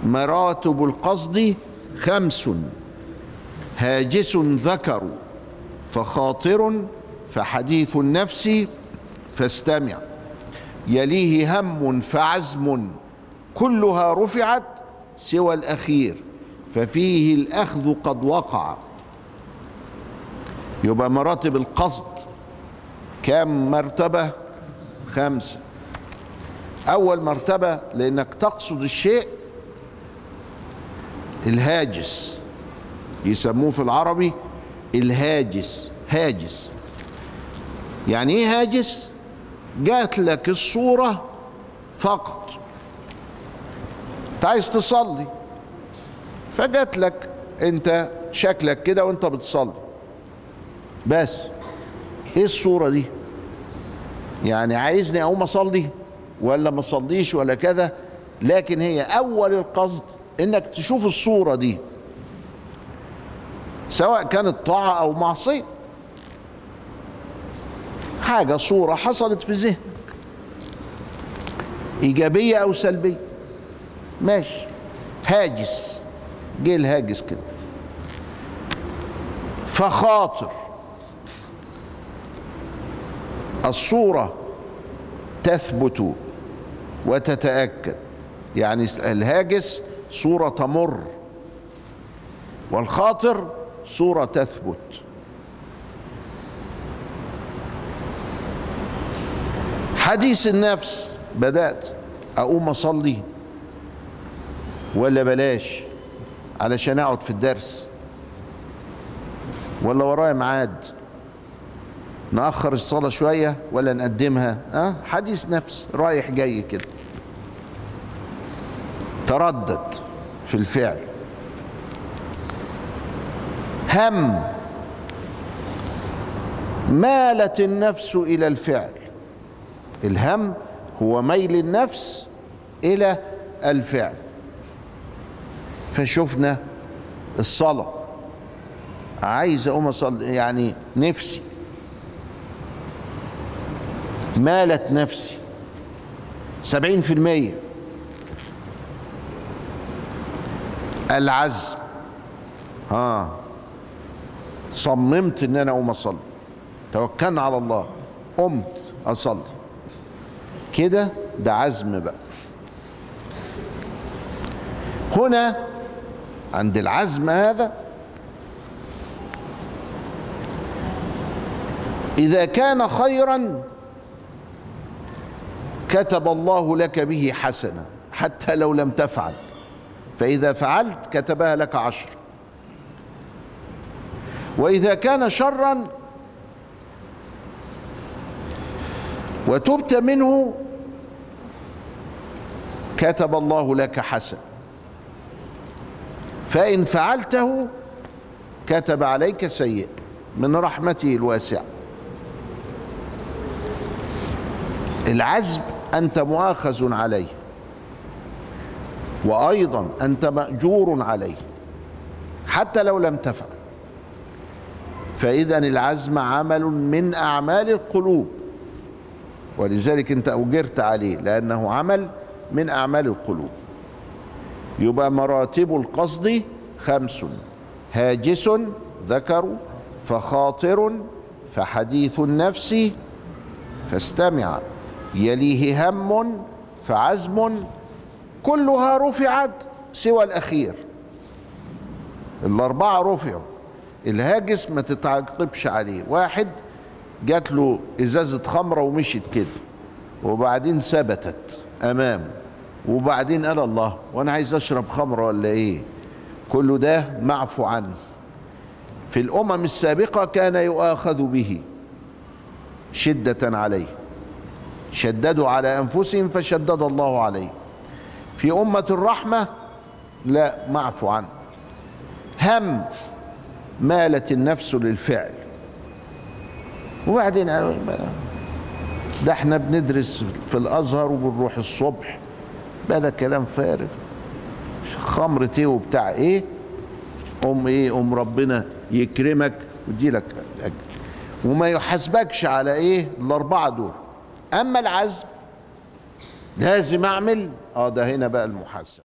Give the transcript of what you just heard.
مراتب القصد خمس هاجس ذكر فخاطر فحديث النفس فاستمع يليه هم فعزم كلها رفعت سوى الأخير ففيه الأخذ قد وقع يبقى مراتب القصد كام مرتبة خمسة أول مرتبة لأنك تقصد الشيء الهاجس يسموه في العربي الهاجس هاجس يعني ايه هاجس جات لك الصورة فقط انت عايز تصلي فجات لك انت شكلك كده وانت بتصلي بس ايه الصورة دي يعني عايزني اقوم اصلي ولا ما اصليش ولا كذا لكن هي اول القصد انك تشوف الصورة دي سواء كانت طاعة او معصية حاجة صورة حصلت في ذهنك ايجابية او سلبية ماشي هاجس جه الهاجس كده فخاطر الصورة تثبت وتتأكد يعني الهاجس صورة تمر والخاطر صورة تثبت حديث النفس بدأت أقوم أصلي ولا بلاش علشان أقعد في الدرس ولا ورايا ميعاد نأخر الصلاة شوية ولا نقدمها أه؟ حديث نفس رايح جاي كده تردد في الفعل هم مالت النفس إلى الفعل الهم هو ميل النفس إلى الفعل فشفنا الصلاة عايز أقوم أصلي يعني نفسي مالت نفسي سبعين في المية العزم ها صممت ان انا اقوم اصلي توكلنا على الله قمت اصلي كده ده عزم بقى هنا عند العزم هذا اذا كان خيرا كتب الله لك به حسنه حتى لو لم تفعل فاذا فعلت كتبها لك عشر واذا كان شرا وتبت منه كتب الله لك حسن فان فعلته كتب عليك سيء من رحمته الواسعه العزم انت مؤاخذ عليه وايضا انت ماجور عليه حتى لو لم تفعل فاذا العزم عمل من اعمال القلوب ولذلك انت اجرت عليه لانه عمل من اعمال القلوب يبقى مراتب القصد خمس هاجس ذكر فخاطر فحديث النفس فاستمع يليه هم فعزم كلها رفعت سوى الاخير الاربعه رفعوا الهاجس ما تتعاقبش عليه واحد جات له ازازه خمره ومشيت كده وبعدين ثبتت امامه وبعدين قال الله وانا عايز اشرب خمره ولا ايه كل ده معفو عنه في الامم السابقه كان يؤاخذ به شده عليه شددوا على انفسهم فشدد الله عليه في امه الرحمه لا معفو عنه هم مالت النفس للفعل وبعدين ده احنا بندرس في الازهر وبنروح الصبح بقى ده كلام فارغ خمرة ايه وبتاع ايه ام ايه ام ربنا يكرمك ويدي لك اجر وما يحاسبكش على ايه الاربعه دول اما العزم لازم اعمل اه ده هنا بقى المحاسبه